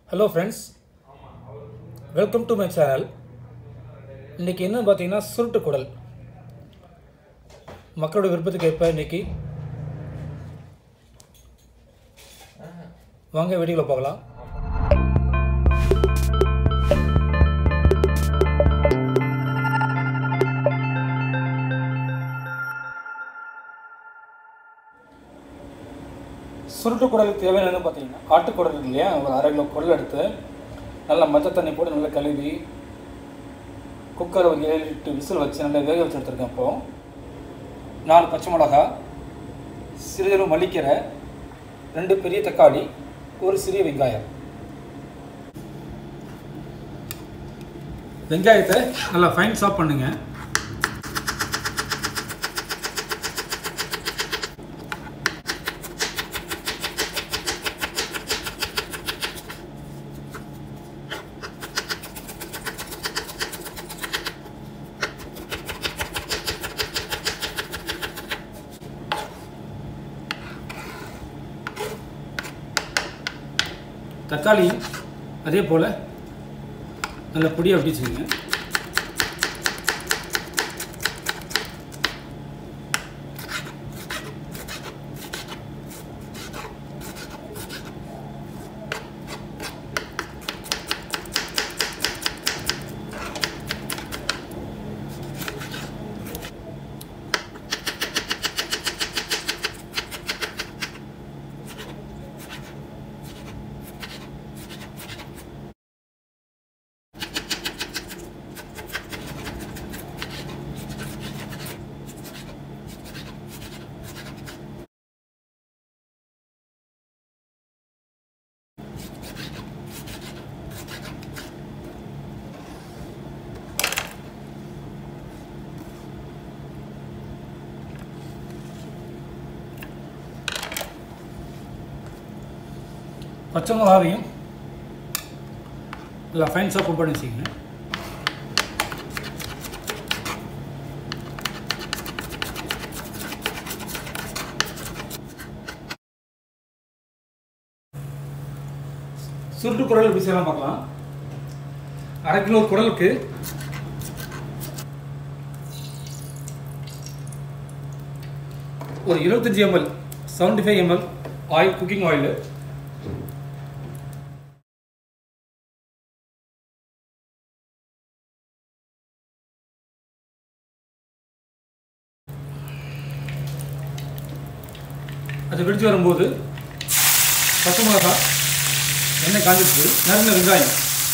hello friends welcome to my channel இன்றைக்கி என்ன பார்த்தீங்கன்னா சுருட்டு குடல் மக்களோட விருப்பத்துக்கு ஏற்ப இன்னைக்கு வாங்க வீடியோவில் பார்க்கலாம் சுருட்டு குடலுக்கு தேவையானது பார்த்தீங்கன்னா ஆட்டுக்குடல் இருக்கு இல்லையா ஒரு அரை கிலோ குடல் எடுத்து நல்லா மஞ்சள் தண்ணி போட்டு நல்லா கழுவி குக்கரை ஒரு ஏழு எட்டு விசில் வச்சு நல்லா வேக வச்சு எடுத்துருக்கேன் இப்போ நாலு பச்சை மிளகா சிறிதளவு மல்லிக்கீரை ரெண்டு பெரிய தக்காளி ஒரு சிறிய வெங்காயம் வெங்காயத்தை நல்லா ஃபைன் சாப் பண்ணுங்க தக்காளி அதே போல் நல்ல பொடியாக அப்படி வச்சுக்கோங்க பச்சை மிளகாவையும் நல்லா ஃபைன் சாப் பண்ணி வச்சுக்கோங்க சுருட்டு குடல் எப்படி செய்யலாம் பார்க்கலாம் அரை கிலோ குடலுக்கு ஒரு இருபத்தஞ்சி ML seventy five ML oil cooking oil அது வெடிச்சு வரும்போது பச்சை மிளகா எண்ணெய் காஞ்சிச்சு நறுந்த வெங்காயம்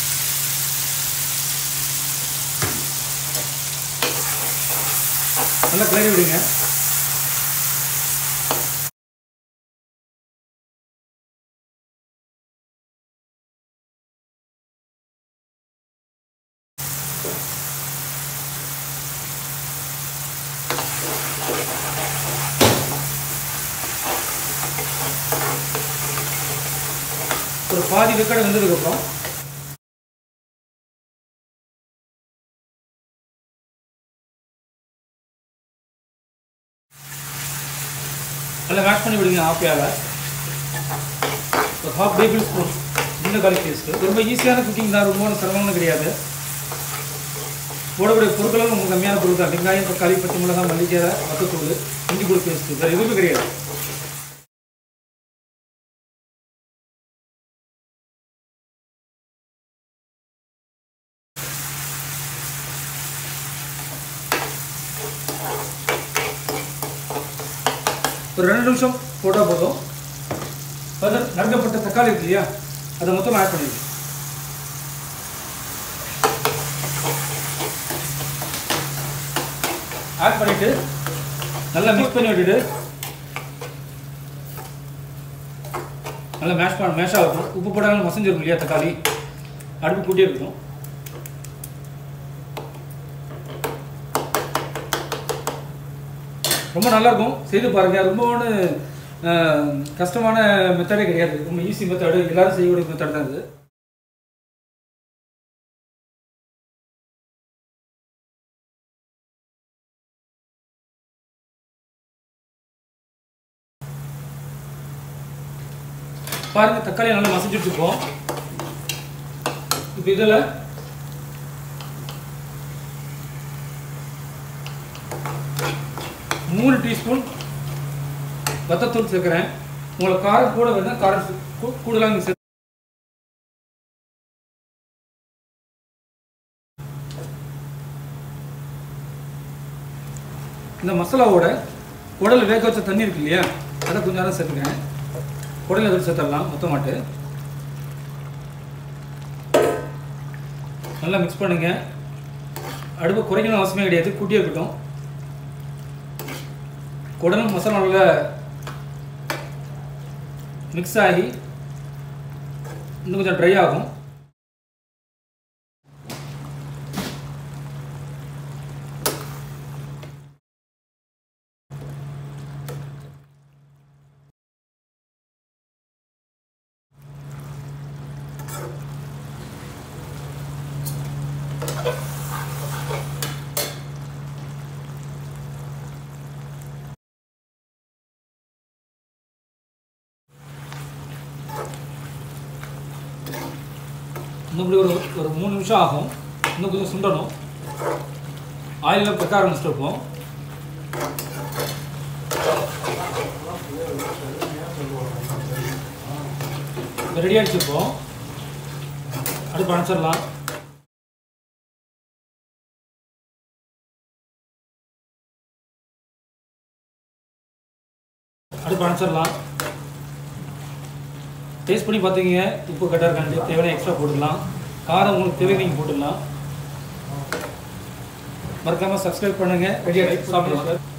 நல்லா கிளறி விடுங்க ஒரு பாதி வெக்கடை வெந்ததுக்கப்புறம் நல்லா மேஷ் பண்ணி விடுங்க ஹாப்பியாக ஒரு ஹாஃப் டேபிள் ஸ்பூன் சின்ன காலி பேஸ்ட்டு ரொம்ப ஈஸியான குக்கிங் தான் ரொம்ப சிரமம்னு கிடையாது போடக்கூடிய பொருட்களும் ரொம்ப கம்மியான பொருள் தான் வெங்காயம் தக்காளி பச்சை மிளகாய் மல்லிக்கீரை மத்தத்தூள் இஞ்சி கூட பேஸ்ட்டு வேறு எதுவுமே கிடையாது ஒரு ரெண்டு நிமிஷம் போட்டால் போதும் அது நறுக்கப்பட்ட தக்காளி இருக்கு இல்லையா அதை மொத்தம் ஆட் பண்ணிடுங்க ஆட் பண்ணிட்டு நல்லா மிக்ஸ் பண்ணி விட்டுட்டு நல்லா மேஷ் பண்ண மேஷ் ஆகணும் உப்பு போடாமல் மசஞ்சிருக்கும் இல்லையா தக்காளி அடுப்பு கூட்டியே இருக்கணும் ரொம்ப நல்லா இருக்கும் செய்து பாருங்க ரொம்ப ஒன்று கஷ்டமான மெத்தடே கிடையாது ரொம்ப ஈஸி மெத்தடு எல்லாரும் செய்யக்கூடிய மெத்தட் தான் இது பாருங்க தக்காளி நல்லா மசிச்சு வச்சுப்போம் இப்போ இதில் மூணு டீஸ்பூன் வத்தத்தூள் சேர்க்குறேன் உங்களுக்கு காரம் கூட வேணா காரம் சே- கூ- கூடுதலாக நீங்கள் சேர்த்து இந்த மசாலாவோட குடல் வேக வச்ச தண்ணி இருக்கு இல்லையா அதை கொஞ்சம் நேரம் சேர்த்துக்கிறேன் குடல் எதிர்த்து சேர்த்துடலாம் மொத்தமாட்டு நல்லா மிக்ஸ் பண்ணுங்க அடுப்பு குறைக்கணும் அவசியமே கிடையாது கூட்டியே இருக்கட்டும் குடலும் மசாலாவில் மிக்ஸ் ஆகி இன்னும் கொஞ்சம் ட்ரை ஆகும் இன்னும் இப்படி ஒரு ஒரு மூணு நிமிஷம் ஆகும் இன்னும் கொஞ்சம் சுண்டணும் ஆயிலில் பெக்க ஆரம்பிச்சிருப்போம் ரெடி ஆகிடுச்சிருப்போம் அடுப்பு அணைச்சிடலாம் அடுப்பு அணைச்சிடலாம் டேஸ்ட் பண்ணி பார்த்தீங்க உப்பு கரெக்டாக இருக்கான்னு தேவையான எக்ஸ்ட்ரா போட்டுடலாம் காரம் உங்களுக்கு தேவை நீங்கள் போட்டுடலாம் மறக்காமல் சப்ஸ்கிரைப் பண்ணுங்கள் ரெடியாக சாப்பிடலாம்